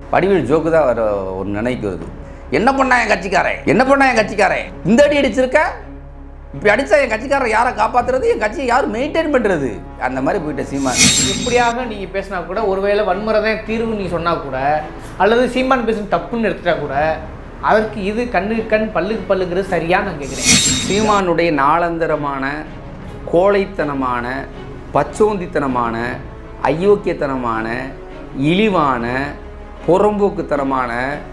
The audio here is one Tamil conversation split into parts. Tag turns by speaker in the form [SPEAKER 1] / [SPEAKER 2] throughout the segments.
[SPEAKER 1] வடிவேல் ஜோக்கு தான் வர ஒரு நினைக்கு வருது என்ன பண்ணா என் கட்சிக்காரன் என்ன பண்ணா என் கட்சிக்காரன் இந்த அடி அடிச்சிருக்க இப்படி அடிச்சா என் கட்சிக்காரன் யாரை காப்பாத்துறது என் கட்சியை யார் மெயின்டைன் பண்றது அந்த மாதிரி போயிட்ட சீமான்
[SPEAKER 2] இப்படியாக நீங்கள் பேசினா கூட ஒருவேளை வன்முறை தான் தீர்வு நீ சொன்னா கூட அல்லது சீமான் பேசுறது தப்புன்னு எடுத்துட்டா கூட அதற்கு இது கண்ணுக்கு கண் பல்லுக்கு பல்லுங்கிறது சரியா நான் கேட்குறேன்
[SPEAKER 1] சீமானுடைய நாளந்தரமான கோழைத்தனமான பச்சோந்தித்தனமான அயோக்கியத்தனமான இழிவான புறம்போக்குத்தனமான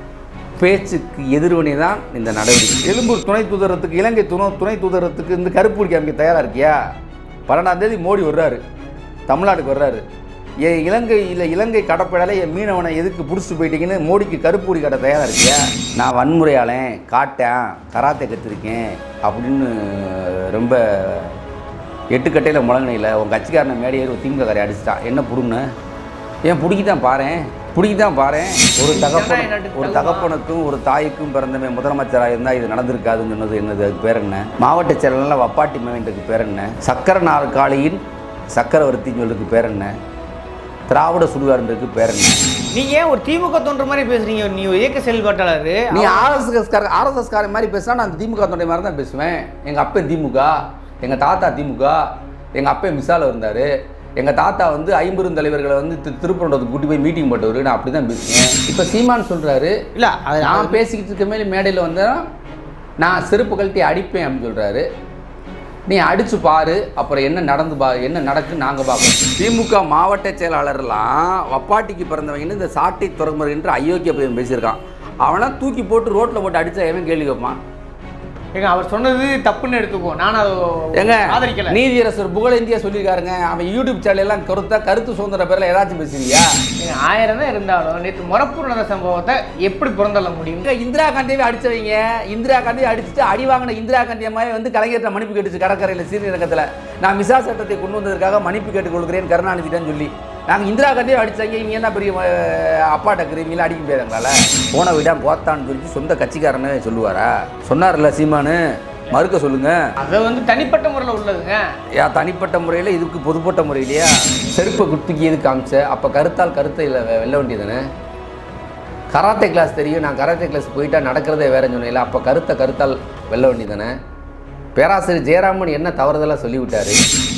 [SPEAKER 1] பேச்சுக்கு எதிர்வினை தான் இந்த நடவடிக்கை எழும்பூர் துணை தூதரத்துக்கு இலங்கை துணை துணை தூதரத்துக்கு இந்த கருப்பு பிடிக்க அமைக்க தயாராக இருக்கியா பன்னெண்டாம் தேதி மோடி வர்றாரு தமிழ்நாட்டுக்கு வர்றாரு என் இலங்கையில் இலங்கை கடற்படையில் என் மீனவனை எதுக்கு பிடிச்சிட்டு போயிட்டீங்கன்னு மோடிக்கு கருப்பு பிடி கட்ட தயாராக இருக்கியா நான் வன்முறையாளன் காட்டேன் கராத்தே கற்றுருக்கேன் அப்படின்னு ரொம்ப எட்டுக்கட்டையில் முழங்கினையில் உன் கட்சிக்காரனை மேடை ஏறி திமுக காரை அடிச்சிட்டான் என்ன புடுங்க ஏன் பிடிக்கிதான் பாரேன் பிடிக்கிதான் பாரேன் ஒரு தகப்பன ஒரு தகப்பனுக்கும் ஒரு தாய்க்கும் பிறந்தவன் முதலமைச்சராக இருந்தால் இது நடந்திருக்காதுன்னு சொன்னது என்னது அதுக்கு பேர் என்ன மாவட்ட செயலாளர் வப்பாட்டி மேவன்ட்டுக்கு பேர் என்ன சக்கர நாற்காலியின் சக்கரவர்த்தின்னு சொல்றதுக்கு பேர் என்ன திராவிட சுடுகாடுன்றதுக்கு பேர் என்ன
[SPEAKER 2] நீங்க ஏன் ஒரு திமுக தோன்ற மாதிரி பேசுறீங்க நீ ஒரு இயக்க செயல்பாட்டாளர்
[SPEAKER 1] நீ ஆர்எஸ்எஸ் கார ஆர்எஸ்எஸ் கார மாதிரி பேசினா நான் திமுக தொண்டை மாதிரி தான் பேசுவேன் எங்கள் அப்பன் திமுக எங்கள் தாத்தா திமுக எங்கள் அப்பன் மிசால இருந்தார் எங்கள் தாத்தா வந்து ஐம்பெருந்தலைவர்களை வந்து திரு திருப்பரண்டத்துக்கு கூட்டி போய் மீட்டிங் போட்டவர் நான் அப்படி தான் பேசுவேன் இப்போ சீமான் சொல்கிறாரு
[SPEAKER 2] இல்ல அது
[SPEAKER 1] நான் பேசிக்கிட்டு இருக்க மேலே மேடையில் வந்தேன் நான் செருப்பு கழட்டி அடிப்பேன் அப்படின்னு சொல்கிறாரு நீ அடிச்சு பாரு அப்புறம் என்ன நடந்து பா என்ன நடக்குன்னு நாங்கள் பார்ப்போம் திமுக மாவட்ட செயலாளர்லாம் வப்பாட்டிக்கு பிறந்தவங்கன்னு இந்த சாட்டை துறமுறை என்று அயோக்கிய பையன் பேசியிருக்கான் அவனை தூக்கி போட்டு ரோட்டில் போட்டு அடிச்சா எவன் கேள்வி கேட்பான்
[SPEAKER 2] ஏங்க அவர் சொன்னது தப்புன்னு எடுத்துக்குவோம் நான் அதை
[SPEAKER 1] ஏங்க
[SPEAKER 2] ஆதரிக்கல
[SPEAKER 1] நீதியரசர் புகழேந்தியா சொல்லியிருக்காருங்க அவன் யூடியூப் சேனல் எல்லாம் கருத்தா கருத்து சுதந்திர பேரில் ஏதாச்சும் பேசுறியா
[SPEAKER 2] ஏங்க, ஆயிரம் தான் இருந்தாலும் நேற்று முறப்பூர் நடந்த சம்பவத்தை எப்படி புறந்தள்ள முடியும்
[SPEAKER 1] இங்க இந்திரா காந்தியவே அடிச்சவங்க இந்திரா காந்தியை அடிச்சுட்டு அடி வாங்கின இந்திரா காந்தி அம்மாவே வந்து கலைஞர்கிட்ட மன்னிப்பு கேட்டுச்சு கடற்கரையில் சீர்திருத்தத்தில் நான் மிசா சட்டத்தை கொண்டு வந்ததற்காக மன்னிப்பு கேட்டுக்கொள்கிறேன் கருணாநிதிதான் சொல்லி நாங்கள் இந்திரா காந்தியை அடிச்சாங்க இவங்க என்ன பெரிய அஹ், அப்பாட்ட இருக்கிறீங்களா அடிக்க முடியாதுங்களால போன விடா கோத்தான்னு சொல்லி சொந்த கட்சிக்காரனே சொல்லுவாரா சொன்னார்ல சீமானு மறுக்க சொல்லுங்க
[SPEAKER 2] அதை வந்து தனிப்பட்ட முறையில் உள்ளதுங்க
[SPEAKER 1] யா தனிப்பட்ட முறையில் இதுக்கு பொதுப்பட்ட முறையிலையா செருப்பை குத்துக்கி எது காமிச்ச அப்போ கருத்தால் கருத்தை இல்லை வெல்ல வேண்டியதுதானே கராத்தே கிளாஸ் தெரியும் நான் கராத்தே கிளாஸ் போயிட்டா நடக்கிறதே வேறன்னு சொன்னீங்களா அப்போ கருத்தை கருத்தால் வெல்ல வேண்டியதானே பேராசிரியர் ஜெயராமன் என்ன தவறுதலாக சொல்லிவிட்டாரு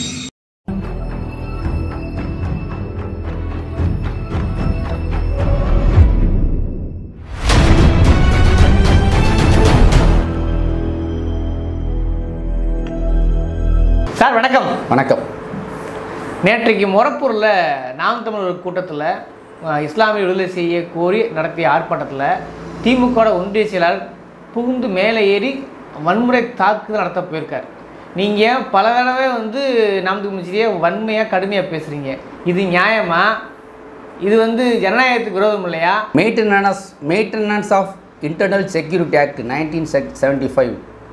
[SPEAKER 2] சார் வணக்கம்
[SPEAKER 1] வணக்கம்
[SPEAKER 2] நேற்றைக்கு முறப்பூரில் நாம் தமிழர் கூட்டத்தில் இஸ்லாமிய விடுதலை செய்ய கோரி நடத்திய ஆர்ப்பாட்டத்தில் திமுக ஒன்றிய செயலாளர் புகுந்து மேலே ஏறி வன்முறை தாக்குதல் நடத்த போயிருக்கார் நீங்கள் பல தடவை வந்து நாம் தமிழ்ச்சியே வன்மையாக கடுமையாக பேசுகிறீங்க இது நியாயமா இது வந்து ஜனநாயகத்துக்கு விரோதம் இல்லையா
[SPEAKER 1] maintenance maintenance of internal security act nineteen seventy five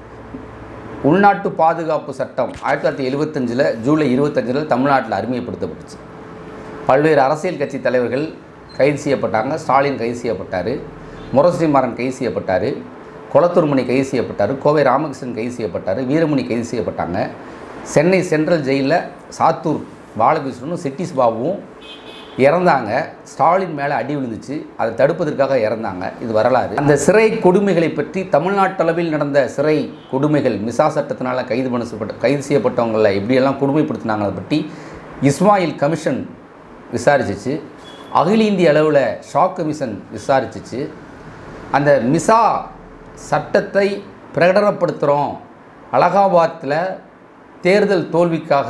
[SPEAKER 1] உள்நாட்டு பாதுகாப்பு சட்டம் ஆயிரத்தி தொள்ளாயிரத்தி எழுபத்தஞ்சில் ஜூலை இருபத்தஞ்சில் தமிழ்நாட்டில் அறிமுகப்படுத்தப்பட்டுச்சு பல்வேறு அரசியல் கட்சி தலைவர்கள் கைது செய்யப்பட்டாங்க ஸ்டாலின் கைது செய்யப்பட்டார் முரசொலிமாறன் கைது செய்யப்பட்டார் குளத்தூர்மணி கைது செய்யப்பட்டார் கோவை ராமகிருஷ்ணன் கைது செய்யப்பட்டார் வீரமணி கைது செய்யப்பட்டாங்க சென்னை சென்ட்ரல் ஜெயிலில் சாத்தூர் பாலகிருஷ்ணனும் சிட்டிஸ் பாபுவும் இறந்தாங்க ஸ்டாலின் மேலே அடி விழுந்துச்சு அதை தடுப்பதற்காக இறந்தாங்க இது வரலாறு அந்த சிறை கொடுமைகளை பற்றி தமிழ்நாட்டளவில் நடந்த சிறை கொடுமைகள் மிசா சட்டத்தினால் கைது பண்ணப்பட்ட கைது செய்யப்பட்டவங்களை எப்படியெல்லாம் கொடுமைப்படுத்தினாங்க அதை பற்றி இஸ்மாயில் கமிஷன் விசாரிச்சிச்சு அகில இந்திய அளவில் ஷாக் கமிஷன் விசாரிச்சிச்சு அந்த மிசா சட்டத்தை பிரகடனப்படுத்துகிறோம் அலகாபாத்தில் தேர்தல் தோல்விக்காக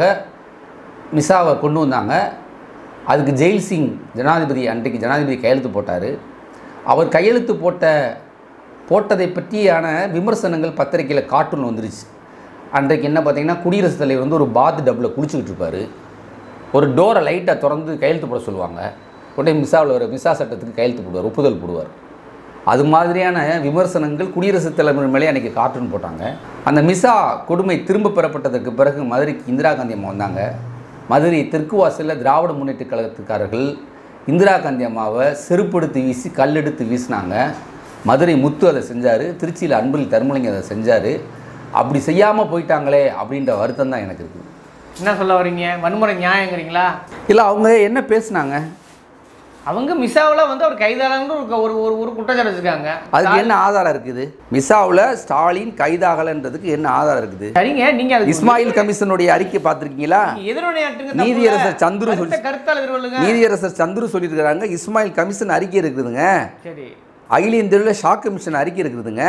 [SPEAKER 1] மிசாவை கொண்டு வந்தாங்க அதுக்கு ஜெயில் சிங் ஜனாதிபதி அன்றைக்கு ஜனாதிபதி கையெழுத்து போட்டார் அவர் கையெழுத்து போட்ட போட்டதை பற்றியான விமர்சனங்கள் பத்திரிக்கையில் கார்ட்டூன் வந்துருச்சு அன்றைக்கு என்ன பார்த்தீங்கன்னா குடியரசுத் தலைவர் வந்து ஒரு பாத் டப்பில் குளிச்சுக்கிட்டு இருப்பார் ஒரு டோரை லைட்டாக திறந்து கையெழுத்து போட சொல்லுவாங்க உடனே மிசாவில் ஒரு மிசா சட்டத்துக்கு கையெழுத்து போடுவார் ஒப்புதல் போடுவார் அது மாதிரியான விமர்சனங்கள் குடியரசுத் தலைவர் மேலே அன்றைக்கி கார்ட்டூன் போட்டாங்க அந்த மிசா கொடுமை திரும்ப பெறப்பட்டதற்கு பிறகு மதுரைக்கு இந்திரா காந்தி அம்மா வந்தாங்க மதுரை தெற்கு வாசலில் திராவிட முன்னேற்றக் கழகத்துக்காரர்கள் இந்திரா காந்தி அம்மாவை செருப்படுத்து வீசி கல்லெடுத்து வீசினாங்க மதுரை முத்து அதை செஞ்சார் திருச்சியில் அன்புல் தர்மலிங்கம் அதை செஞ்சார் அப்படி செய்யாமல் போயிட்டாங்களே அப்படின்ற வருத்தம் தான் எனக்கு இருக்குது
[SPEAKER 2] என்ன சொல்ல வரீங்க வன்முறை நியாயங்கிறீங்களா
[SPEAKER 1] இல்லை அவங்க என்ன பேசுனாங்க
[SPEAKER 2] அவங்க மிசாவில் வந்து அவர் கைதாளன்னு ஒரு ஒரு ஒரு ஒரு குற்றச்சாட்டு வச்சிருக்காங்க
[SPEAKER 1] அதுக்கு என்ன ஆதாரம் இருக்குது மிசாவில் ஸ்டாலின் கைதாகலன்றதுக்கு என்ன ஆதாரம் இருக்குது
[SPEAKER 2] சரிங்க நீங்க அது
[SPEAKER 1] இஸ்மாயில் கமிஷனுடைய அறிக்கை பார்த்துருக்கீங்களா
[SPEAKER 2] எதிரொலியாட்டுங்க
[SPEAKER 1] நீதியரசர் சந்துரு
[SPEAKER 2] கருத்த கருத்தால் எதிர்கொள்ளுங்க
[SPEAKER 1] நீதியரசர் சந்துரு சொல்லியிருக்கிறாங்க இஸ்மாயில் கமிஷன் அறிக்கை இருக்குதுங்க
[SPEAKER 2] சரி
[SPEAKER 1] அகில இந்தியாவில் ஷாக் கமிஷன் அறிக்கை இருக்குதுங்க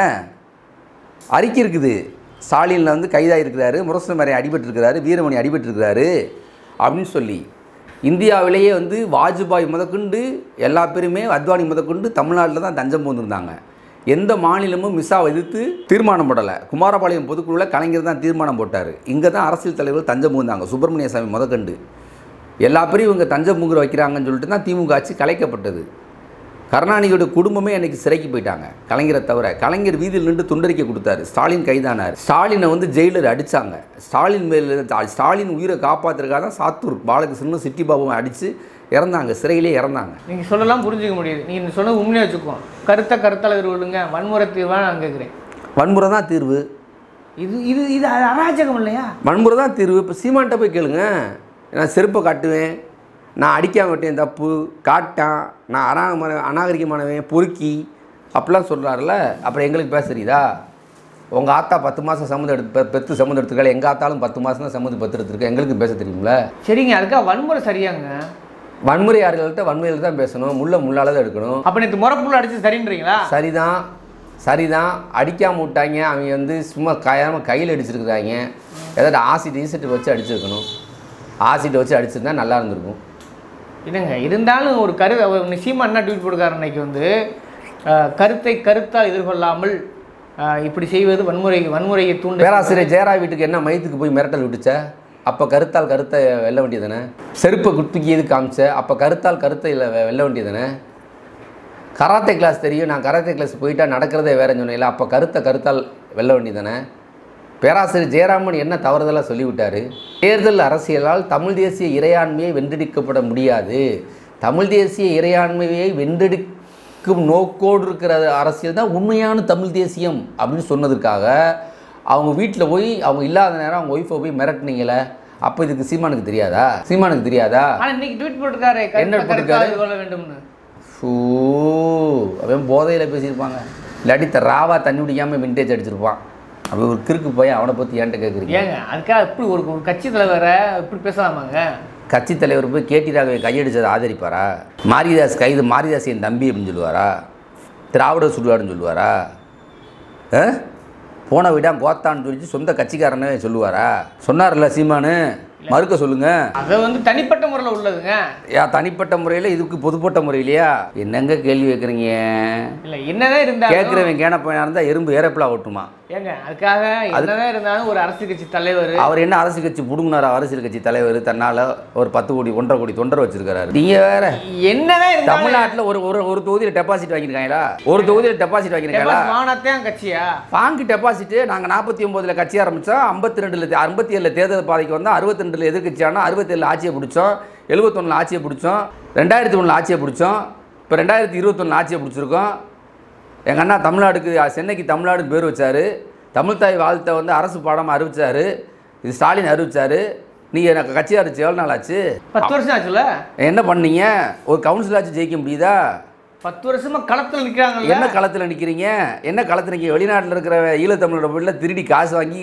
[SPEAKER 1] அறிக்கை இருக்குது ஸ்டாலினில் வந்து கைதாகிருக்கிறாரு முரசு மாதிரி அடிபட்டிருக்கிறாரு வீரமணி அடிபட்டிருக்கிறாரு அப்படின்னு சொல்லி இந்தியாவிலேயே வந்து வாஜ்பாய் முதற்கொண்டு எல்லா பேருமே அத்வானி முதற்கொண்டு தமிழ்நாட்டில் தான் தஞ்சம் போந்திருந்தாங்க எந்த மாநிலமும் மிஸ்ஸாவை எதிர்த்து தீர்மானம் போடலை குமாரபாளையம் பொதுக்குழுவில் கலைஞர் தான் தீர்மானம் போட்டார் இங்கே தான் அரசியல் தலைவர்கள் தஞ்சம் புகுந்தாங்க சுப்பிரமணிய சாமி முதற்கண்டு எல்லா பேரும் இவங்க தஞ்சம் புங்குற வைக்கிறாங்கன்னு சொல்லிட்டு தான் திமுக ஆட்சி கலைக்கப்பட்டது கருணாநிதியோட குடும்பமே அன்னைக்கு சிறைக்கு போயிட்டாங்க கலைஞரை தவிர கலைஞர் வீதியில் நின்று துண்டறிக்கை கொடுத்தாரு ஸ்டாலின் கைதானார் ஸ்டாலினை வந்து ஜெயிலர் அடிச்சாங்க ஸ்டாலின் மேல ஸ்டாலின் உயிரை காப்பாத்துறதுக்காக தான் சாத்தூர் பாலகிருஷ்ணனும் சிட்டி பாபுவும் அடித்து இறந்தாங்க சிறையிலே இறந்தாங்க
[SPEAKER 2] நீங்க சொல்லலாம் புரிஞ்சுக்க முடியுது நீங்க சொன்னது உண்மையை வச்சுக்கோ கருத்த கருத்தால் எதிர்கொள்ளுங்க வன்முறை தீர்வா நான் கேட்குறேன்
[SPEAKER 1] வன்முறை தான் தீர்வு
[SPEAKER 2] இது இது இது அராஜகம் இல்லையா
[SPEAKER 1] வன்முறை தான் தீர்வு இப்போ சீமான்ட்ட போய் கேளுங்க நான் செருப்பை காட்டுவேன் நான் அடிக்காம விட்டேன் தப்பு காட்டான் நான் அநாகமான அநாகரிகமானவன் பொறுக்கி அப்படிலாம் சொல்கிறாருல அப்புறம் எங்களுக்கு பேச தெரியுதா உங்கள் ஆத்தா பத்து மாதம் சம்மந்தம் எடுத்து பெ- பெத்து சம்மந்தம் எடுத்துக்கல எங்கள் ஆத்தாலும் பத்து மாதம் தான் சம்மந்தம் பெத்து எடுத்துருக்கேன் எங்களுக்கு பேச தெரியுங்களா
[SPEAKER 2] சரிங்க அதுக்காக வன்முறை சரியாங்க
[SPEAKER 1] வன்முறையாளர்கள்ட்ட வன்முறையில் தான் பேசணும் முள்ள முள்ளால தான் எடுக்கணும்
[SPEAKER 2] அப்ப நேற்று முறப்புள்ள அடிச்சு சரின்றீங்களா
[SPEAKER 1] சரிதான் சரிதான் அடிக்காம விட்டாங்க அவங்க வந்து சும்மா காயாமல் கையில் அடிச்சிருக்கிறாங்க ஏதாவது ஆசிட் ஈசிட்டு வச்சு அடிச்சிருக்கணும் ஆசிட் வச்சு அடிச்சிருந்தா நல்லா இருந்திருக்கும்
[SPEAKER 2] இல்லைங்க இருந்தாலும் ஒரு கரு அவர் சீமா என்ன ட்வீட் போட்டுக்காரு அன்னைக்கு வந்து அஹ், கருத்தை கருத்தால் எதிர்கொள்ளாமல் அஹ், இப்படி செய்வது வன்முறை வன்முறையை தூண்ட
[SPEAKER 1] பேராசிரியர் ஜெயரா வீட்டுக்கு என்ன மயத்துக்கு போய் மிரட்டல் விட்டுச்ச அப்போ கருத்தால் கருத்தை வெல்ல வேண்டியதானே செருப்பை குத்துக்கி எது காமிச்ச அப்போ கருத்தால் கருத்தை இல்ல- வெ- வெல்ல வேண்டியதானே கராத்தே கிளாஸ் தெரியும் நான் கராத்தே கிளாஸ் போயிட்டா நடக்கிறதே வேறன்னு சொன்னேன் அப்போ கருத்தை கருத்தால் வெல்ல வேண்டியதானே பேராசிரியர் ஜெயராமன் என்ன தவறுதலாக சொல்லிவிட்டாரு தேர்தல் அரசியலால் தமிழ் தேசிய இறையாண்மையை வென்றெடுக்கப்பட முடியாது தமிழ் தேசிய இறையாண்மையை வென்றெடுக்கும் நோக்கோடு இருக்கிற அரசியல் தான் உண்மையான தமிழ் தேசியம் அப்படின்னு சொன்னதுக்காக அவங்க வீட்டில் போய் அவங்க இல்லாத நேரம் அவங்க ஒய்ஃபை போய் மிரட்டினீங்களே அப்போ இதுக்கு சீமானுக்கு தெரியாதா சீமானுக்கு தெரியாதா
[SPEAKER 2] ஆனா இன்னைக்கு ட்வீட் போட்டுருக்காரு
[SPEAKER 1] என்ன
[SPEAKER 2] கருத்தை
[SPEAKER 1] போட்டிருக்காரு?
[SPEAKER 2] கருத்தால் எதிர்கொள்ள வேண்டும்னு
[SPEAKER 1] ஷூ அவன் போதையில் பேசியிருப்பாங்க இல்லாட்டி த- ராவா தண்ணி குடிக்காமல் விண்டேஜ் அடிச்சிருப்பான் அவன் ஒரு கிறுக்கு போய் அவனை பற்றி ஏன்ட்ட கேட்குறீங்க
[SPEAKER 2] ஏங்க அதுக்காக இப்படி ஒரு ஒரு கட்சி தலைவரை இப்படி பேசலாமாங்க
[SPEAKER 1] கட்சி தலைவர் போய் கேடி ராகவை கையடிச்சதை ஆதரிப்பாரா மாரிதாஸ் கைது மாரிதாஸ் என் தம்பி அப்படின்னு சொல்லுவாரா திராவிட சுடுவாடுன்னு சொல்லுவாரா ஆ? போன விடா கோத்தான்னு சொல்லி சொந்த கட்சிக்காரனே சொல்லுவாரா சொன்னார்ல சீமானு மறுக்க சொல்லுங்க
[SPEAKER 2] அது வந்து தனிப்பட்ட முறையில் உள்ளதுங்க
[SPEAKER 1] யா தனிப்பட்ட முறையில் இதுக்கு பொதுப்பட்ட முறையிலையா என்னங்க கேள்வி கேட்குறீங்க
[SPEAKER 2] இல்லை என்னதான் இருந்தாலும்
[SPEAKER 1] கேட்குறவன் கேனப்பையனா இருந்தால் எறும்பு ஏறப்பிலா ஓட்டுமா
[SPEAKER 2] ஏங்க அதுக்காக என்னதான் இருந்தாலும் ஒரு அரசியல் கட்சி தலைவர்
[SPEAKER 1] அவர் என்ன அரசியல் கட்சி புடுங்கினாரா அரசியல் கட்சி தலைவர் தன்னால் ஒரு பத்து கோடி ஒன்றரை கோடி தொண்டர் வச்சிருக்காரு நீங்க வேற
[SPEAKER 2] என்னதான் இருந்தாலும்
[SPEAKER 1] தமிழ்நாட்டில் ஒரு ஒரு ஒரு தொகுதியில் டெபாசிட் வாங்கியிருக்காங்களா ஒரு தொகுதியில் டெபாசிட் வாங்கியிருக்காங்களா
[SPEAKER 2] வானத்தையும் கட்சியா
[SPEAKER 1] வாங்கி டெபாசிட்டு நாங்கள் நாற்பத்தி ஒம்போதில் கட்சி ஆரம்பித்தோம் ஐம்பத்தி ரெண்டில் ஐம்பத்தி ஏழில் தேர்தல் பாதைக்கு வந்தோம் அறுபத்தி ரெண்டில் எதிர்கட்சியானோம் அறுபத்தேழில் ஆட்சியை பிடிச்சோம் எழுபத்தொன்னில் ஆட்சியை பிடிச்சோம் ரெண்டாயிரத்தி ஒன்றில் ஆட்சியை பிடிச்சோம் இப்போ ரெண்டாயிரத்தி இருபத்தொன்னில் ஆட்சியை பிடிச்சிருக்கோம் எங்கள் அண்ணா தமிழ்நாடுக்கு சென்னைக்கு தமிழ்நாடு பேர் வச்சார் தமிழ்தாய் வாழ்த்தை வந்து அரசு பாடமாக அறிவிச்சாரு இது ஸ்டாலின் அறிவிச்சாரு நீங்கள் எனக்கு கட்சி அறிவிச்சு எவ்வளோ நாள் ஆச்சு
[SPEAKER 2] பத்து வருஷம் ஆச்சுல
[SPEAKER 1] என்ன பண்ணீங்க ஒரு கவுன்சில் ஆச்சு ஜெயிக்க முடியுதா
[SPEAKER 2] பத்து வருஷமா களத்துல நிக்கிறாங்கல்ல
[SPEAKER 1] என்ன களத்தில் நிற்கிறீங்க என்ன களத்தில் நிற்க வெளிநாட்டில் இருக்கிற ஈழத்தமிழோட வீட்டில் திருடி காசு வாங்கி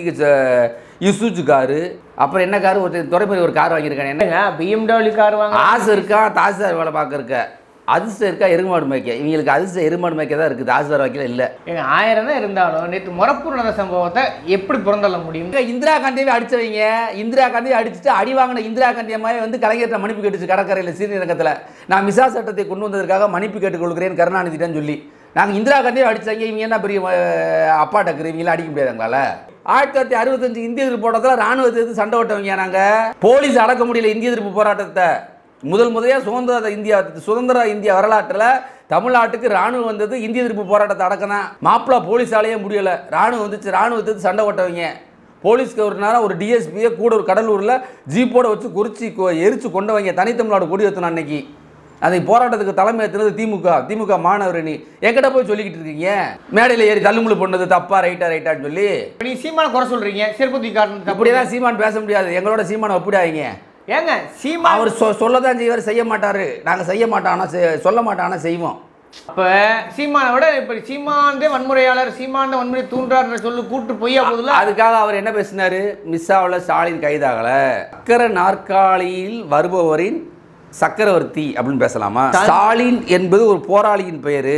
[SPEAKER 1] இசுச்சு காரு அப்புறம் என்ன காரு ஒரு துறைமுறை ஒரு கார் வாங்கியிருக்காங்க என்ன
[SPEAKER 2] என்னங்க பிஎம்டபிள்யூ கார் வாங்க
[SPEAKER 1] ஆசை இருக்கா தாசில்தார் வேலை பார்க்க இருக்க அதிர்ஷ்டம் இருக்கா எருமாடு மேய்க்க இவங்களுக்கு அதிர்ஷ்டம் எருமாடு மேய்க்க தான் இருக்குது தாசில்தார் வைக்கல இல்லை
[SPEAKER 2] எங்க ஆயிரம் தான் இருந்தாலும் நேற்று முறப்பூர் நடந்த சம்பவத்தை எப்படி புறந்தள்ள முடியும்
[SPEAKER 1] இங்க இந்திரா காந்தியவே அடிச்சவங்க இந்திரா காந்தியை அடிச்சுட்டு அடி வாங்கின இந்திரா காந்தி அம்மாவே வந்து கலைஞர்கிட்ட மன்னிப்பு கேட்டுச்சு கடற்கரையில் சீர்நிறக்கத்தில் நான் மிசா சட்டத்தை கொண்டு வந்ததற்காக மன்னிப்பு கேட்டுக்கொள்கிறேன் கருணாநிதிட்டம் சொல்லி நாங்கள் இந்திரா காந்தியை அடிச்சாங்க இவங்க என்ன பெரிய அஹ், அப்பா டக்குரு இவங்களாம் அடிக்க முடியாதுங்களால ஆயிரத்தி தொள்ளாயிரத்தி அறுபத்தஞ்சு இந்திய எதிர்ப்பு போராட்டத்தில் ராணுவத்தை எதிர்த்து சண்டை ஓட்டவங்க நாங்கள் போலீஸ் அடக்க முடியல இந்திய எதிர்ப்பு போராட்டத்தை முதல் முதலியாக சுதந்திர இந்தியா சுதந்திர இந்தியா வரலாற்றில் தமிழ்நாட்டுக்கு ராணுவம் வந்தது இந்திய எதிர்ப்பு போராட்டத்தை அடக்கினா மாப்பிள்ளை போலீஸாலேயே முடியலை ராணுவம் வந்துச்சு ராணுவத்துக்கு சண்டை ஓட்டவங்க போலீஸ்க்கு ஒரு நேரம் ஒரு டிஎஸ்பியை கூட ஒரு கடலூரில் ஜீப்போட வச்சு குறிச்சி கொ- எரிச்சு கொண்டவங்க தனித்தமிழ்நாடு கொடி ஏற்றணும் அன்னைக்கு அதை போராட்டத்துக்கு தலைமை ஏற்றுனது திமுக திமுக மாணவர் நீ எங்கிட்ட போய் சொல்லிக்கிட்டு இருக்கீங்க மேடையில் ஏறி தள்ளுமுள்ளு பண்ணது தப்பா ரைட்டா ரைட்டான்னு சொல்லி
[SPEAKER 2] இப்ப நீங்க சீமான குறை சொல்றீங்க சிறுபதி காரணம்
[SPEAKER 1] அப்படியெல்லாம் சீமான் பேச முடியாது எங்களோட சீமானை ஒப்பிடாதீங்க
[SPEAKER 2] ஏங்க சீமா
[SPEAKER 1] அவர் சொ சொல்லதான் செய்வார் செய்ய மாட்டாரு நாங்கள் செய்ய மாட்டோம் ஆனால் செ- சொல்ல மாட்டோம் ஆனால் செய்வோம்
[SPEAKER 2] அப்ப சீமானை விட இப்ப சீமாந்தே வன்முறையாளர் சீமாந்த வன்முறை தூண்டுறாருன்ற சொல்லு கூட்டு பொய்யா போதுல
[SPEAKER 1] அதுக்காக அவர் என்ன பேசினாரு மிஸ் ஆகல ஸ்டாலின் கைதாகல சக்கர நாற்காலியில் வருபவரின் சக்கரவர்த்தி அப்படின்னு பேசலாமா ஸ்டாலின் என்பது ஒரு போராளியின் பெயர்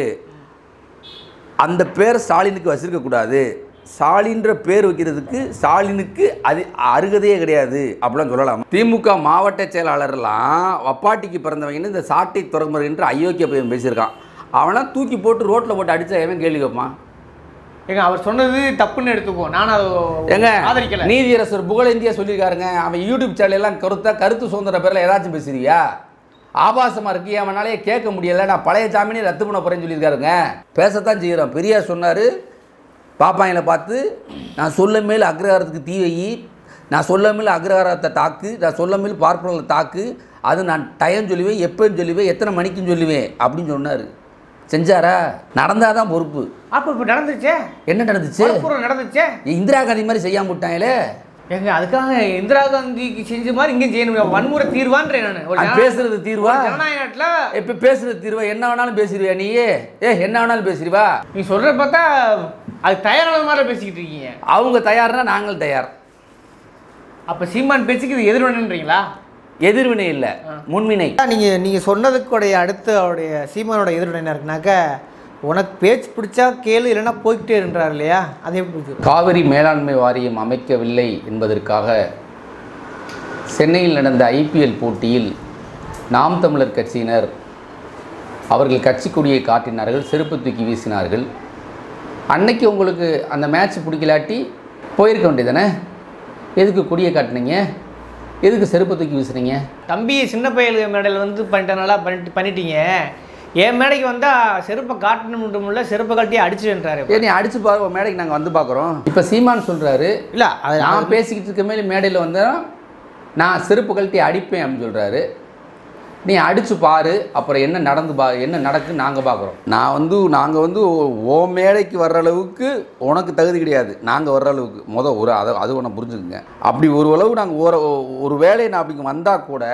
[SPEAKER 1] அந்த பேர் ஸ்டாலினுக்கு வச்சிருக்க கூடாது ஸ்டாலின்ற பேர் வைக்கிறதுக்கு ஸ்டாலினுக்கு அது அருகதையே கிடையாது அப்படிலாம் சொல்லலாம் திமுக மாவட்ட செயலாளர்லாம் வப்பாட்டிக்கு பிறந்தவங்கன்னு இந்த சாட்டை துறமுறை என்று அயோக்கிய பையன் பேசியிருக்கான் அவனாம் தூக்கி போட்டு ரோட்டில் போட்டு அடிச்சா எவன் கேள்வி கேட்பான்
[SPEAKER 2] ஏங்க அவர் சொன்னது தப்புன்னு எடுத்துக்குவோம் நான் அதை
[SPEAKER 1] ஏங்க
[SPEAKER 2] ஆதரிக்கல
[SPEAKER 1] நீதியரசர் புகழேந்தியா சொல்லியிருக்காருங்க அவன் யூடியூப் சேனல் எல்லாம் கருத்தா கருத்து சுதந்திர பேரில் ஏதாச்சும் பேசுறியா ஆபாசமாக இருக்கு அவனாலே கேட்க முடியல நான் பழைய ஜாமீனே ரத்து பண்ண போகிறேன்னு சொல்லியிருக்காருங்க பேசத்தான் செய்கிறோம் பெரியார் சொன்னார் பாப்பாயில பார்த்து நான் சொல்ல மேல் அக்ரஹாரத்துக்கு தீ வை நான் சொல்ல மேல் அக்ரஹாரத்தை தாக்கு நான் சொல்ல மேல் பார்ப்பனர்களை தாக்கு அது நான் டைம் சொல்லுவேன் எப்போன்னு சொல்லுவேன் எத்தனை மணிக்குன்னு சொல்லுவேன் அப்படின்னு சொன்னார் செஞ்சாரா நடந்தாதான் தான் பொறுப்பு
[SPEAKER 2] அப்ப இப்ப நடந்துச்சே
[SPEAKER 1] என்ன நடந்துச்சு
[SPEAKER 2] மனப்பூர்வம் நடந்துச்சே
[SPEAKER 1] இந்திரா காந்தி மாதிரி செய்யாம விட்டாங்களே
[SPEAKER 2] ஏங்க அதுக்காக இந்திரா காந்திக்கு செஞ்ச மாதிரி இங்கேயும் செய்யணும் வன்முறை தீர்வான்றேன் நான் ஒரு
[SPEAKER 1] அது
[SPEAKER 2] ஜனநாயக-
[SPEAKER 1] பேசுறது தீர்வா
[SPEAKER 2] ஒரு ஜனநாயக நாட்டுல
[SPEAKER 1] இப்ப பேசுறது தீர்வா என்ன வேணாலும் பேசிடுவியா நீ ஏ என்ன வேணாலும் பேசிடுவா
[SPEAKER 2] நீ சொல்ற பார்த்தா அது தயாரான மாதிரி பேசிக்கிட்டு இருக்கீங்க
[SPEAKER 1] அவங்க தயார்னா நாங்கள் தயார்
[SPEAKER 2] அப்ப சீமான் பேச்சுக்கு இது எதிர்வனன்றீங்களா
[SPEAKER 1] எதிர்வினை இல்லை முன்வினை
[SPEAKER 3] நீங்கள் நீங்கள் சொன்னதுக்குடைய அடுத்து அவருடைய சீமானோட எதிர்வினை என்ன இருக்குனாக்க உனக்கு பேச்சு பிடிச்சா கேளு இல்லைன்னா போய்கிட்டே இருன்றார் இல்லையா அதை எப்படி புரிஞ்சுக்கணும்
[SPEAKER 1] காவிரி மேலாண்மை வாரியம் அமைக்கவில்லை என்பதற்காக சென்னையில் நடந்த ஐபிஎல் போட்டியில் நாம் தமிழர் கட்சியினர் அவர்கள் கட்சி கொடியை காட்டினார்கள் செருப்பு தூக்கி வீசினார்கள் அன்னைக்கு உங்களுக்கு அந்த மேட்ச் பிடிக்கலாட்டி போயிருக்க வேண்டியதானே எதுக்கு கொடியை காட்டினீங்க எதுக்கு செருப்பு தூக்கி வீசுனீங்க
[SPEAKER 2] தம்பி சின்ன பயலுக மேடையில் வந்து பண்ணிட்டனால பண்ணிட்டு பண்ணிட்டீங்க என் மேடைக்கு வந்தா செருப்பை காட்டணும் மட்டும் இல்லை செருப்பை கட்டி அடிச்சுன்றாரு
[SPEAKER 1] ஏ நீ அடிச்சு பாரு உன் மேடைக்கு நாங்கள் வந்து பார்க்குறோம் இப்போ சீமான் சொல்கிறாரு
[SPEAKER 3] இல்லை அது
[SPEAKER 1] நான் பேசிக்கிட்டு இருக்க மேலே மேடையில் வந்தேன் நான் செருப்பு கழட்டி அடிப்பேன் அப்படின்னு சொல்கிறாரு நீ அடிச்சு பாரு அப்புறம் என்ன நடந்து பா என்ன நடக்குன்னு நாங்கள் பார்க்குறோம் நான் வந்து நாங்கள் வந்து ஓ மேடைக்கு வர்ற அளவுக்கு உனக்கு தகுதி கிடையாது நாங்கள் வர்ற அளவுக்கு மொதல் ஒரு அதை அது ஒன்று புரிஞ்சுக்குங்க அப்படி ஒரு அளவு நாங்கள் ஒரு ஒரு வேலையை நான் அப்படி வந்தால் கூட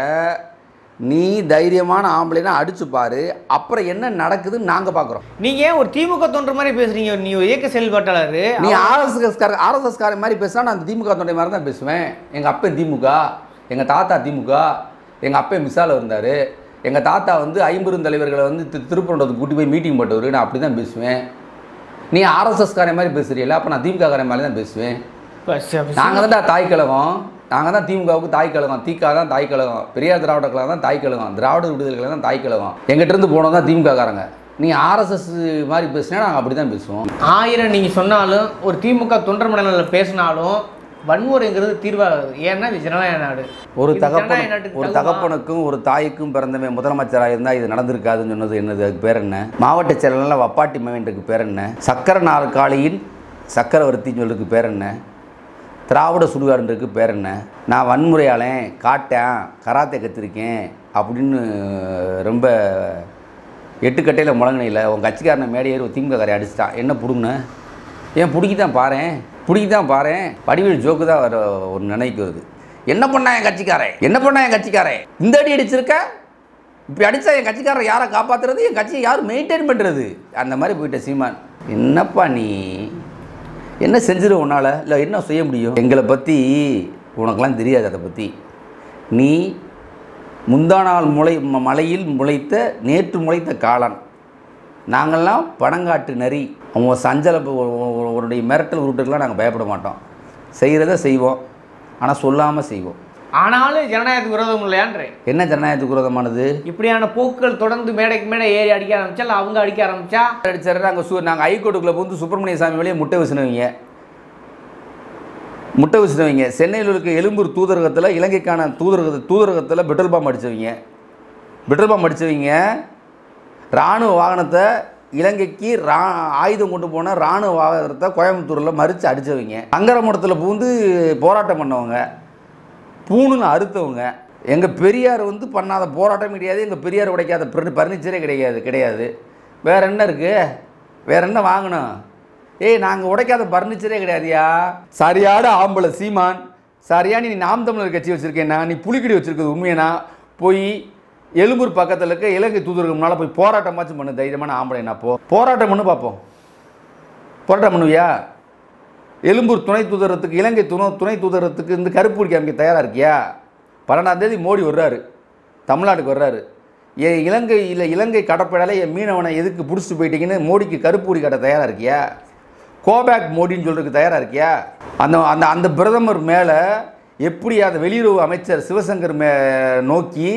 [SPEAKER 1] நீ தைரியமான ஆம்பளைனா அடிச்சு பாரு அப்புறம் என்ன நடக்குதுன்னு நாங்கள் பார்க்குறோம்
[SPEAKER 2] நீங்க ஏன் ஒரு திமுக தோன்ற மாதிரி பேசுறீங்க நீ ஒரு இயக்க செயல்பாட்டாளர்
[SPEAKER 1] நீ ஆர்எஸ்எஸ் கார ஆர்எஸ்எஸ் கார மாதிரி பேசினா நான் திமுக தொண்டை மாதிரி தான் பேசுவேன் எங்கள் அப்பன் திமுக எங்கள் தாத்தா திமுக எங்கள் அப்பன் மிசால இருந்தார் எங்கள் தாத்தா வந்து ஐம்பெருந்தலைவர்களை வந்து திரு திருப்பரண்டத்துக்கு கூட்டி போய் மீட்டிங் போட்டவர் நான் அப்படி தான் பேசுவேன் நீ ஆர்எஸ்எஸ் காரன் மாதிரி பேசுறீல்ல அப்போ நான் திமுக காரன் மாதிரி தான் பேசுவேன் நாங்கள் தான் தாய் கழகம் நாங்கள் தான் திமுகவுக்கு தாய் கழகம் திக தான் தாய் கழகம் பெரியார் திராவிட கழகம் தான் தாய் கழகம் திராவிட விடுதலை கழகம் தான் தாய் கழகம் எங்கிட்ட இருந்து போனோம் தான் திமுக காரங்க நீ ஆர்எஸ்எஸ் மாதிரி பேசுனா நாங்கள் அப்படி தான் பேசுவோம்
[SPEAKER 2] ஆயிரம் நீங்க சொன்னாலும் ஒரு திமுக தொண்டர் மண்டலில் பேசினாலும் வன்முறைங்கிறது தீர்வாகாது ஏன்னா இது ஜனநாயக நாடு
[SPEAKER 1] ஒரு
[SPEAKER 2] இது
[SPEAKER 1] தகப்பன்
[SPEAKER 2] ஜனநாயக நாட்டுக்கு
[SPEAKER 1] ஒரு
[SPEAKER 2] தகுமா?
[SPEAKER 1] தகப்பனுக்கும் ஒரு தாய்க்கும் பிறந்தவன் முதலமைச்சராக இருந்தால் இது நடந்திருக்காதுன்னு சொன்னது என்னது அதுக்கு பேர் என்ன மாவட்ட செயலாளர் வப்பாட்டி மகன்ருக்கு பேர் என்ன சக்கர நாற்காலியின் சக்கரவர்த்தின்னு சொல்றதுக்கு பேர் என்ன திராவிட சுடுகாடுன்றதுக்கு பேர் என்ன நான் வன்முறையாளன் காட்டேன் கராத்தே கற்றுருக்கேன் அப்படின்னு ரொம்ப எட்டுக்கட்டையில் முழங்கினையில் உன் கட்சிக்காரனை மேடையேறி ஒரு திமுக காரை அடிச்சிட்டான் என்ன பிடுங்கண்ண ஏன் பிடிக்கி தான் பாரேன் பிடிக்கி தான் பாரேன் வடிவேல் ஜோக்கு தான் வர ஒரு நினைக்கு வருது என்ன பண்ணா என் கட்சிக்காரன் என்ன பண்ணா என் கட்சிக்காரன் இந்த அடி அடிச்சிருக்க இப்படி அடித்தா என் கட்சிக்காரன் யாரை காப்பாற்றுறது என் கட்சியை யார் மெயின்டைன் பண்ணுறது அந்த மாதிரி போயிட்ட சீமான் என்னப்பா நீ என்ன செஞ்சிரு உன்னால் இல்லை என்ன செய்ய முடியும் எங்களை பற்றி உனக்கெல்லாம் தெரியாது அதை பற்றி நீ முந்தா நாள் முளை ம- மலையில் முளைத்த நேற்று முளைத்த காளான் நாங்கள்லாம் பணங்காட்டு நரி அவங்க சஞ்சல உன்னுடைய மிரட்டல் உருட்டுக்கெல்லாம் நாங்கள் பயப்பட மாட்டோம் செய்கிறத செய்வோம் ஆனால் சொல்லாமல் செய்வோம்
[SPEAKER 2] ஆனாலும் ஜனநாயகத்துக்கு விரோதம் இல்லையான்றேன்
[SPEAKER 1] என்ன ஜனநாயகத்துக்கு விரோதமானது
[SPEAKER 2] இப்படியான போக்குகள் தொடர்ந்து மேடைக்கு மேடை ஏறி அடிக்க ஆரம்பிச்சா இல்லை அவங்க அடிக்க ஆரம்பிச்சா
[SPEAKER 1] அடிச்சாரு நாங்கள் சு நாங்கள் ஹைகோர்ட்டுக்குள்ளே வந்து சுப்பிரமணிய சாமி வழியே முட்டை வச்சுனவங்க முட்டை வச்சுனவங்க சென்னையில் இருக்க எழும்பூர் தூதரகத்தில் இலங்கைக்கான தூதரக தூதரகத்தில் பெட்ரோல் பாம்பு அடித்தவங்க பெட்ரோல் பாம்பு அடித்தவங்க இராணுவ வாகனத்தை இலங்கைக்கு ரா ஆயுதம் கொண்டு போன இராணுவ வாகனத்தை கோயம்புத்தூரில் மறித்து அடித்தவங்க அங்கரமடத்தில் பூந்து போராட்டம் பண்ணவங்க பூணுன்னு அறுத்தவங்க எங்கள் பெரியார் வந்து பண்ணாத போராட்டம் கிடையாது எங்கள் பெரியார் உடைக்காத பர்னிச்சரே கிடையாது கிடையாது வேற என்ன இருக்குது வேற என்ன வாங்கணும் ஏய் நாங்கள் உடைக்காத பர்னிச்சரே கிடையாதுயா சரியான ஆம்பளை சீமான் சரியா நீ நாம் தமிழர் கட்சி வச்சுருக்கேன்னா நீ புலிக்கடி வச்சுருக்கிறது உண்மையானா போய் எழும்பூர் பக்கத்தில் இருக்க இலங்கை தூதருக்கு முன்னால் போய் போராட்டமாச்சும் பண்ணு தைரியமான ஆம்பளை என்ன போ போராட்டம் பண்ணு பார்ப்போம் போராட்டம் பண்ணுவியா எழும்பூர் துணை தூதரத்துக்கு இலங்கை துணை துணை தூதரத்துக்கு இந்த கருப்பு பிடிக்க அமைக்க தயாராக இருக்கியா பன்னெண்டாம் தேதி மோடி வர்றாரு தமிழ்நாட்டுக்கு வர்றாரு ஏ இலங்கை இல்லை இலங்கை கடற்படையால என் மீனவனை எதுக்கு பிடிச்சிட்டு போயிட்டீங்கன்னு மோடிக்கு கருப்பு பிடி கட்ட தயாராக இருக்கியா கோபேக் மோடின்னு சொல்கிறதுக்கு தயாராக இருக்கியா அந்த அந்த அந்த பிரதமர் மேலே எப்படி அந்த வெளியுறவு அமைச்சர் சிவசங்கர் மே நோக்கி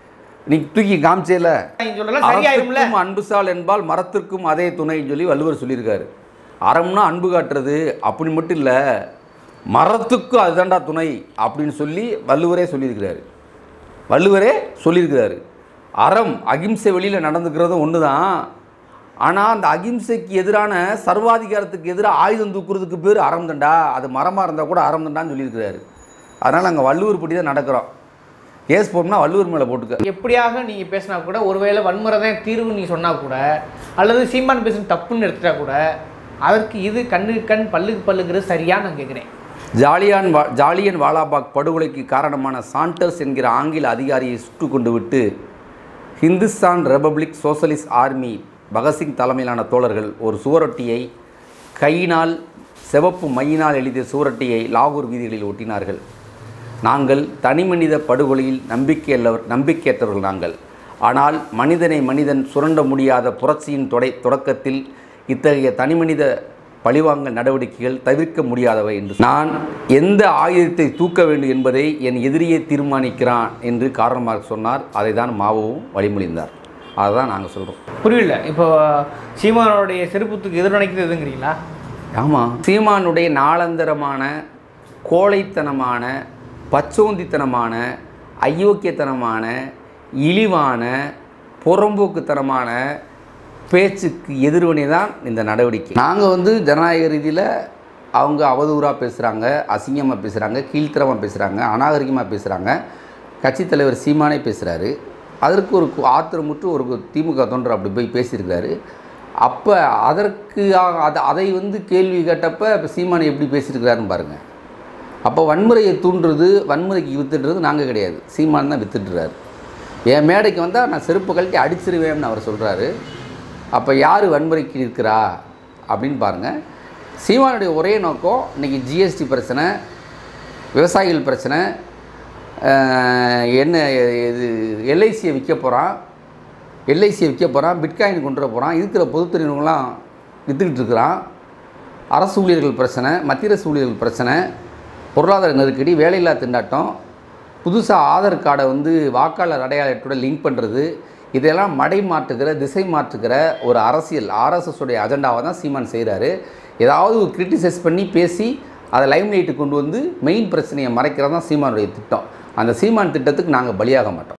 [SPEAKER 1] நீ தூக்கி காமிச்சேல
[SPEAKER 2] நீங்க சொல்லலாம் சரியாயிரும்ல
[SPEAKER 1] அறத்துக்கும் அன்புசால் என்பால் மரத்திற்கும் அதே துணைன்னு சொல்லி வள்ளுவர் சொல்லியிருக்காரு அறம்னா அன்பு காட்டுறது அப்படி மட்டும் இல்லை மரத்துக்கும் அதுதான்டா துணை அப்படின்னு சொல்லி வள்ளுவரே சொல்லியிருக்கிறாரு வள்ளுவரே சொல்லியிருக்கிறாரு அறம் அகிம்சை வெளியில் நடந்துக்கிறதும் ஒன்று தான் ஆனால் அந்த அகிம்சைக்கு எதிரான சர்வாதிகாரத்துக்கு எதிராக ஆயுதம் தூக்குறதுக்கு பேர் அறம் தண்டா அது மரமாக இருந்தால் கூட அறம் தண்டான்னு சொல்லியிருக்கிறாரு அதனால் நாங்கள் வள்ளுவர் படி தான் நடக்கிறோம் கேஸ் போட்டோம்னா வள்ளுவர் மேலே போட்டுக்க
[SPEAKER 2] எப்படியாக நீங்கள் பேசினா கூட ஒருவேளை வன்முறை தான் தீர்வு நீ சொன்னா கூட அல்லது சீமான் பேசுன தப்புன்னு எடுத்துட்டா கூட அதற்கு இது கண்ணுக்கு கண் பல்லுக்கு பல்லுங்கிறது சரியா நான் கேட்குறேன்
[SPEAKER 1] ஜாலியான் வா ஜாலியன் வாலாபாக் படுகொலைக்கு காரணமான சாண்டர்ஸ் என்கிற ஆங்கில அதிகாரியை சுட்டு கொண்டு விட்டு Hindustan republic socialist army Bhagat Singh தலைமையிலான தோழர்கள் ஒரு சுவரொட்டியை கையினால் சிவப்பு மையினால் எழுதிய சுவரொட்டியை லாகூர் வீதிகளில் ஒட்டினார்கள் நாங்கள் தனிமனித படுகொலையில் நம்பிக்கையல்லவர் நம்பிக்கையற்றவர்கள் நாங்கள் ஆனால் மனிதனை மனிதன் சுரண்ட முடியாத புரட்சியின் தொடை தொடக்கத்தில் இத்தகைய தனிமனித பழிவாங்கல் நடவடிக்கைகள் தவிர்க்க முடியாதவை என்று நான் எந்த ஆயுதத்தை தூக்க வேண்டும் என்பதை என் எதிரியே தீர்மானிக்கிறான் என்று காரணமாக மார்க்ஸ் சொன்னார் அதை தான் மாவோவும் வழிமொழிந்தார் அதை தான் நாங்கள் சொல்கிறோம்
[SPEAKER 2] புரியல இப்போ சீமானோடைய செருப்புத்துக்கு எதிர்நினைக்கிறது எதுங்கிறீங்களா
[SPEAKER 1] ஆமாம் சீமானுடைய நாளந்தரமான கோழைத்தனமான பச்சோந்தித்தனமான அயோக்கியத்தனமான இழிவான புறம்போக்குத்தனமான பேச்சுக்கு எதிர்வினை தான் இந்த நடவடிக்கை நாங்கள் வந்து ஜனநாயக ரீதியில் அவங்க அவதூறாக பேசுகிறாங்க அசிங்கமாக பேசுகிறாங்க கீழ்த்தரமாக பேசுகிறாங்க அநாகரிகமாக பேசுகிறாங்க கட்சித் தலைவர் சீமானே பேசுகிறாரு அதற்கு ஒரு கு- ஆத்திரமுற்று ஒரு கு- திமுக தொண்டர் அப்படி போய் பேசியிருக்கிறாரு அப்போ அதற்கு அ- அதை அதை வந்து கேள்வி கேட்டப்ப இப்போ சீமானை எப்படி பேசியிருக்கிறாருன்னு பாருங்கள் அப்போ வன்முறையை தூண்டுறது வன்முறைக்கு வித்துடுறது நாங்கள் கிடையாது சீமான் தான் வித்துட்டுறாரு என் மேடைக்கு வந்தால் நான் செருப்பு கழட்டி அடிச்சிருவேன்னு அவர் சொல்கிறாரு அப்போ யார் வன்முறைக்கு இருக்கிறா அப்படின்னு பாருங்கள் சீமானுடைய ஒரே நோக்கம் இன்றைக்கி ஜிஎஸ்டி பிரச்சனை விவசாயிகள் பிரச்சனை அஹ், என்ன இது எல்ஐசியை விற்க போகிறான் எல்ஐசியை விற்க போகிறான் பிட்காயின் கொண்டு வர போகிறான் இருக்கிற பொதுத்துறையினங்களாம் விற்றுக்கிட்டு இருக்கிறான் அரசு ஊழியர்கள் பிரச்சனை மத்திய அரசு ஊழியர்கள் பிரச்சனை பொருளாதார நெருக்கடி வேலையில்லா திண்டாட்டம் புதுசாக ஆதார் கார்டை வந்து வாக்காளர் அடையாளத்தோட லிங்க் பண்ணுறது இதெல்லாம் மடை மாற்றுகிற திசை மாற்றுகிற ஒரு அரசியல் ஆர்எஸ்எஸ் உடைய அஜெண்டாவை தான் சீமான் செய்கிறாரு ஏதாவது கிரிட்டிசைஸ் பண்ணி பேசி அதை லைம்லைட்டு கொண்டு வந்து மெயின் பிரச்சனையை மறைக்கிறது தான் சீமானுடைய திட்டம் அந்த சீமான் திட்டத்துக்கு நாங்கள் பலியாக மாட்டோம்